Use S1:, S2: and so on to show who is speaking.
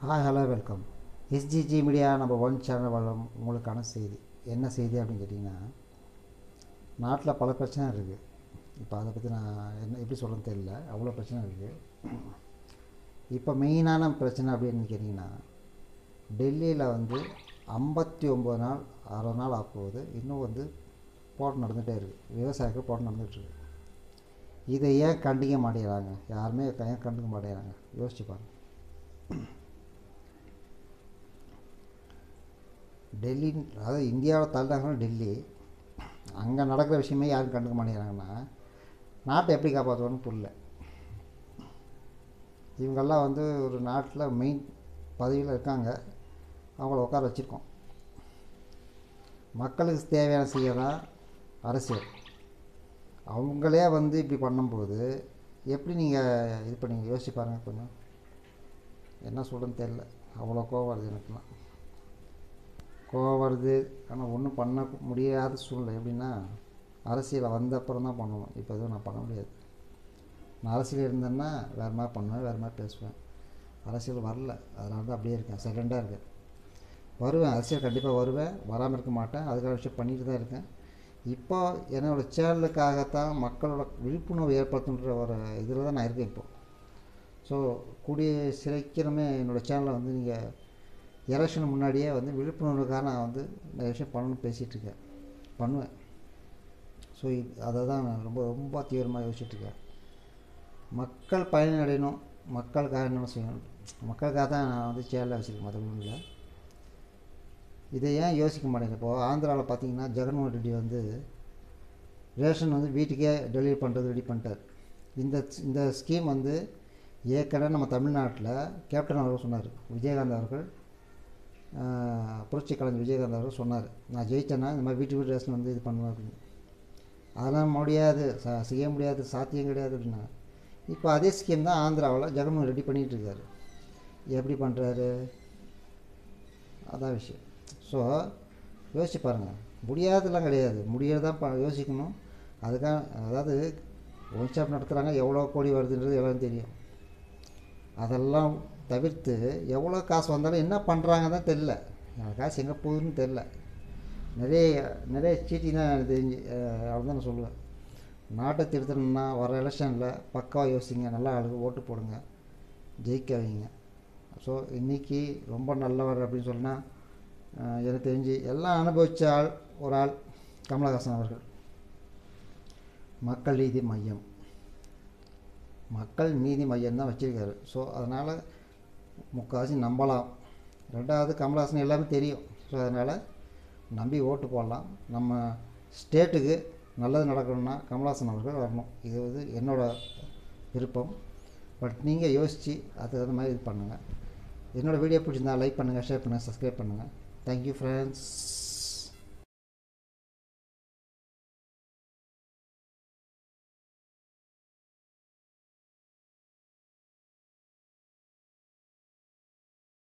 S1: hi hello welcome SGG media நம்ம one channel வளம் உங்களுக்கான செய்தி என்ன செய்தி அப்படின்னு கேட்டிங்கன்னா நாட்டில் பல பிரச்சனை இருக்குது இப்போ அதை பற்றி நான் என்ன எப்படி சொல்கிறேன்னு தெரியல அவ்வளோ பிரச்சனை இருக்குது இப்போ மெயினான பிரச்சனை அப்படின்னு கேட்டிங்கன்னா டெல்லியில் வந்து ஐம்பத்தி ஒம்பது நாள் அறுபது நாள் ஆகும்போது இன்னும் வந்து போராட்டம் நடந்துகிட்டே இருக்குது விவசாயிகள் போராட்டம் நடந்துகிட்ருக்கு இதை ஏன் கண்டிக்க மாட்டேங்கிறாங்க யாருமே ஏன் கண்டுக்க மாட்டேங்கிறாங்க யோசிச்சு பாருங்க டெல்லி அதாவது இந்தியாவில் தலைநகரம் டெல்லி அங்கே நடக்கிற விஷயமே யாரும் கண்டுக்க மாட்டேங்கிறாங்கன்னா நாட்டை எப்படி காப்பாற்றுவான்னு புரியல இவங்கெல்லாம் வந்து ஒரு நாட்டில் மெயின் பதவியில் இருக்காங்க அவங்கள உட்கார வச்சுருக்கோம் மக்களுக்கு தேவையான செய்யதான் அரசியல் அவங்களே வந்து இப்படி பண்ணும்போது எப்படி நீங்கள் இது பண்ணி யோசிச்சு பாருங்கள் கொஞ்சம் என்ன சொல்கிறேன்னு தெரில அவ்வளோ கோவம் வருது எனக்குலாம் கோவம் வருது ஆனால் ஒன்றும் பண்ண முடியாத சூழ்நிலை எப்படின்னா அரசியலில் வந்த அப்புறம் தான் பண்ணணும் இப்போ எதுவும் நான் பண்ண முடியாது நான் அரசியல் இருந்தேன்னா வேறு மாதிரி பண்ணுவேன் வேறு மாதிரி பேசுவேன் அரசியல் வரல அதனால தான் அப்படியே இருக்கேன் செகண்டாக இருக்கேன் வருவேன் அரசியல் கண்டிப்பாக வருவேன் வராமல் இருக்க மாட்டேன் அதுக்கான விஷயம் பண்ணிட்டு தான் இருக்கேன் இப்போ என்னோடய சேனலுக்காகத்தான் மக்களோட விழிப்புணர்வு ஏற்படுத்துன்ற ஒரு இதில் தான் நான் இருக்கேன் இப்போது ஸோ கூடிய சீக்கிரமே என்னோடய சேனலை வந்து நீங்கள் எலெக்ஷன் முன்னாடியே வந்து விழிப்புணர்வுக்காக நான் வந்து நிறைய விஷயம் பண்ணணும்னு பேசிகிட்ருக்கேன் பண்ணுவேன் ஸோ அதை தான் நான் ரொம்ப ரொம்ப தீவிரமாக யோசிச்சுட்ருக்கேன் மக்கள் பயனடையணும் மக்களுக்காக என்ன செய்யணும் மக்களுக்காக தான் நான் வந்து சேனலில் வச்சுருக்கேன் மற்றவங்க இல்லை இதை ஏன் யோசிக்க மாட்டேங்க இப்போது ஆந்திராவில் பார்த்தீங்கன்னா ஜெகன்மோகன் ரெட்டி வந்து ரேஷன் வந்து வீட்டுக்கே டெலிவரி பண்ணுறது ரெடி பண்ணிட்டார் இந்த இந்த ஸ்கீம் வந்து ஏற்கனவே நம்ம தமிழ்நாட்டில் கேப்டன் அவர்கள் சொன்னார் விஜயகாந்த் அவர்கள் புரட்சி கலைஞர் விஜயகாந்த் அவர்கள் சொன்னார் நான் ஜெயித்தேன்னா இந்த மாதிரி வீட்டு வீட்டு ரேஷன் வந்து இது பண்ணுவேன் அப்படின்னு அதெல்லாம் முடியாது ச செய்ய முடியாது சாத்தியம் கிடையாது அப்படின்னா இப்போ அதே ஸ்கீம் தான் ஆந்திராவில் ஜெகன்மோகன் ரெடி பண்ணிகிட்டு இருக்காரு எப்படி பண்ணுறாரு அதான் விஷயம் ஸோ யோசிச்சு பாருங்கள் முடியாதெல்லாம் கிடையாது முடியறதான் ப யோசிக்கணும் அதுக்காக அதாவது ஒன் ஷாப் நடத்துகிறாங்க எவ்வளோ கோடி வருதுன்றது எல்லாம் தெரியும் அதெல்லாம் தவிர்த்து எவ்வளோ காசு வந்தாலும் என்ன பண்ணுறாங்க தான் தெரில எனக்கு காசு எங்கே போகுதுன்னு தெரில நிறைய நிறைய சீட்டிங் தான் எனக்கு தெரிஞ்சு அவ்வளோதான் நான் சொல்லுவேன் நாட்டை திருத்தணும்னா வர எலெக்ஷனில் பக்காவாக யோசிங்க நல்லா ஆளுக்கு ஓட்டு போடுங்க ஜெயிக்க வைங்க ஸோ இன்றைக்கி ரொம்ப நல்லவர் அப்படின்னு சொன்னால் எனக்கு தெரிஞ்சு எல்லாம் அனுபவித்த ஆள் ஒரு ஆள் கமலஹாசன் அவர்கள் மக்கள் நீதி மையம் மக்கள் நீதி மையம் தான் வச்சுருக்காரு ஸோ அதனால் முக்கால்வாசி நம்பலாம் ரெண்டாவது கமலஹாசன் எல்லாமே தெரியும் ஸோ அதனால் நம்பி ஓட்டு போடலாம் நம்ம ஸ்டேட்டுக்கு நல்லது நடக்கணும்னா கமலஹாசன் அவர்கள் வரணும் இது வந்து என்னோடய விருப்பம் பட் நீங்கள் யோசித்து அதுக்கு தகுந்த மாதிரி இது பண்ணுங்கள் என்னோடய வீடியோ பிடிச்சிருந்தா லைக் பண்ணுங்கள் ஷேர் பண்ணுங்கள் சப்ஸ்கிரைப் பண்ணுங்கள் தேங்க்யூ ஃப்ரெண்ட்ஸ்